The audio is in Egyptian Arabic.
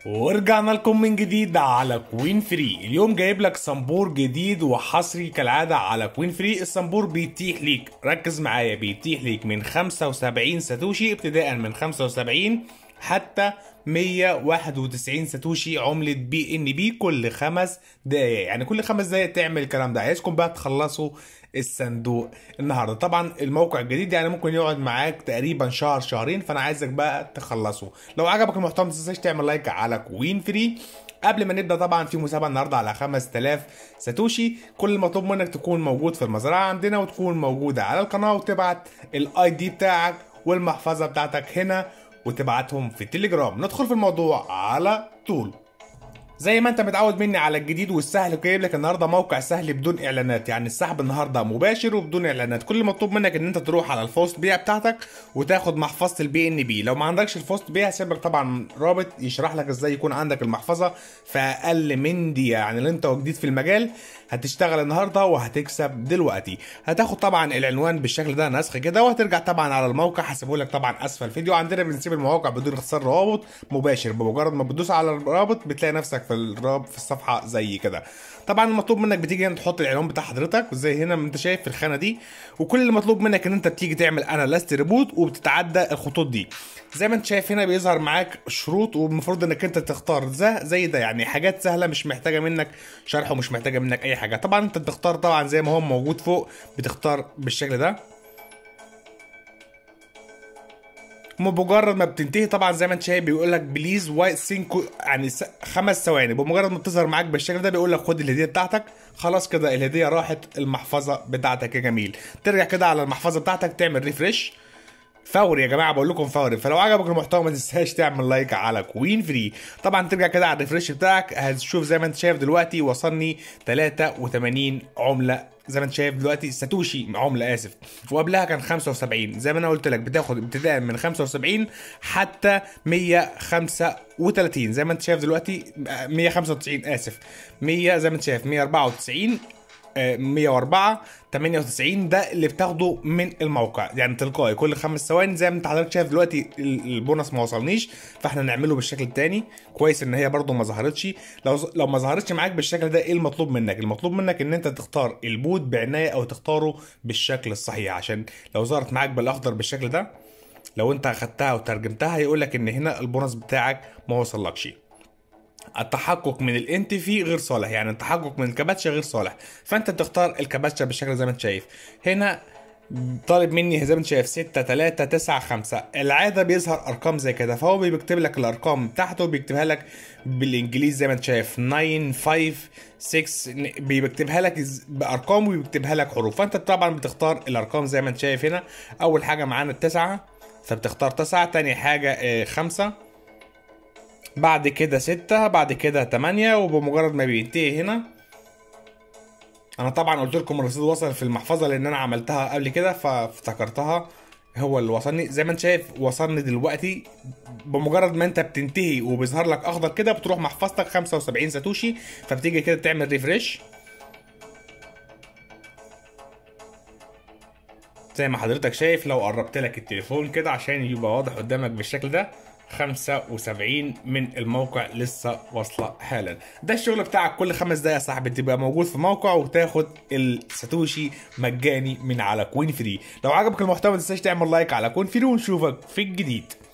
ورجعنا لكم من جديد على كوين فري اليوم جايب لك صنبور جديد وحصري كالعادة على كوين فري الصنبور بيتيح ليك ركز معايا بيتيح ليك من 75 ساتوشي ابتداء من 75 حتى 191 ساتوشي عملة بي ان بي كل خمس دقايق يعني كل خمس دقايق تعمل الكلام ده عايزكم بقى تخلصوا الصندوق النهارده طبعا الموقع الجديد يعني ممكن يقعد معاك تقريبا شهر شهرين فانا عايزك بقى تخلصه لو عجبك المحتوى ما تنساش تعمل لايك على كوين فري قبل ما نبدا طبعا في مسابقه النهارده على 5000 ساتوشي كل المطلوب منك تكون موجود في المزرعه عندنا وتكون موجوده على القناه وتبعت الاي دي بتاعك والمحفظه بتاعتك هنا وتبعتهم في التليجرام ندخل في الموضوع على طول زي ما انت متعود مني على الجديد والسهل جايب لك النهارده موقع سهل بدون اعلانات يعني السحب النهارده مباشر وبدون اعلانات كل مطلوب منك ان انت تروح على الفوست بيع بتاعتك وتاخد محفظه البي ان بي لو ما عندكش الفوست بيع هسيب لك طبعا رابط يشرح لك ازاي يكون عندك المحفظه في اقل من دقيقه يعني لو انت جديد في المجال هتشتغل النهارده وهتكسب دلوقتي هتاخد طبعا العنوان بالشكل ده نسخ كده وهترجع طبعا على الموقع هسيبه لك طبعا اسفل الفيديو عندنا بنسيب المواقع بدون اختصار روابط مباشر بمجرد ما بتدوس على الرابط بتلاقي نفسك في الرابط في الصفحه زي كده طبعا المطلوب منك بتيجي هنا تحط العنوان بتاع حضرتك زي هنا ما انت شايف في الخانه دي وكل اللي مطلوب منك ان انت بتيجي تعمل انا لاست ريبوت وبتتعدى الخطوط دي زي ما انت شايف هنا بيظهر معاك شروط والمفروض انك انت تختار ده زي ده يعني حاجات سهله مش محتاجه منك شرح ومش محتاجه منك اي حاجه طبعا انت بتختار طبعا زي ما هو موجود فوق بتختار بالشكل ده بمجرد ما بتنتهي طبعا زي ما انت شايف بيقول لك بليز وايت سينكو يعني س- خمس ثواني بمجرد ما بتظهر معاك بالشكل ده بيقول لك خد الهديه بتاعتك خلاص كده الهديه راحت المحفظه بتاعتك يا جميل ترجع كده على المحفظه بتاعتك تعمل ريفرش فوري يا جماعه بقول لكم فوري فلو عجبك المحتوى ما تنساش تعمل لايك على كوين فري طبعا ترجع كده على الريفرش بتاعك هتشوف زي ما انت شايف دلوقتي وصلني 83 عمله زي ما انت شايف دلوقتي ساتوشي عمله اسف وقبلها كان 75 زي ما انا قلت لك بتاخد ابتداء من 75 حتى 135 زي ما انت شايف دلوقتي آه، 195 اسف 100 زي ما انت شايف 194 آه، 104 98 ده اللي بتاخده من الموقع يعني تلقائي كل خمس ثواني زي ما انت حضرتك شايف دلوقتي ال- البونص ما وصلنيش فاحنا نعمله بالشكل التاني كويس ان هي برضو ما ظهرتش لو لو ما ظهرتش معاك بالشكل ده ايه المطلوب منك المطلوب منك ان انت تختار البوت بعنايه او تختاره بالشكل الصحيح عشان لو ظهرت معاك بالاخضر بالشكل ده لو انت اخدتها وترجمتها هيقول لك ان هنا البونص بتاعك ما وصلكش التحقق من الانت فيه غير صالح يعني التحقق من الكباتشا غير صالح فانت بتختار الكباتشا بالشكل زي ما انت شايف هنا طالب مني زي ما انت شايف 6 3 9 5 العاده بيظهر ارقام زي كده فهو بيكتب لك الارقام بتاعته بيكتبها لك بالانجليزي زي ما انت شايف 9 5 6 بيكتبها لك إز- بارقام وبيكتبها لك حروف فانت طبعا بتختار الارقام زي ما انت شايف هنا اول حاجه معانا التسعه فبتختار تسعة تاني حاجة آه، خمسة بعد كده ستة بعد كده تمانية وبمجرد ما بينتهي هنا انا طبعا قلت لكم الرصيد وصل في المحفظة لان انا عملتها قبل كده فافتكرتها هو اللي وصلني زي ما انت شايف وصلني دلوقتي بمجرد ما انت بتنتهي وبيظهر لك اخضر كده بتروح محفظتك 75 ساتوشي فبتيجي كده تعمل ريفريش زي ما حضرتك شايف لو قربت لك التليفون كده عشان يبقى واضح قدامك بالشكل ده 75 من الموقع لسه واصله حالا ده الشغل بتاعك كل خمس دقايق يا صاحبي تبقى موجود في موقع وتاخد الساتوشي مجاني من على كوين فري لو عجبك المحتوى ما تنساش تعمل لايك على كوين فري ونشوفك في الجديد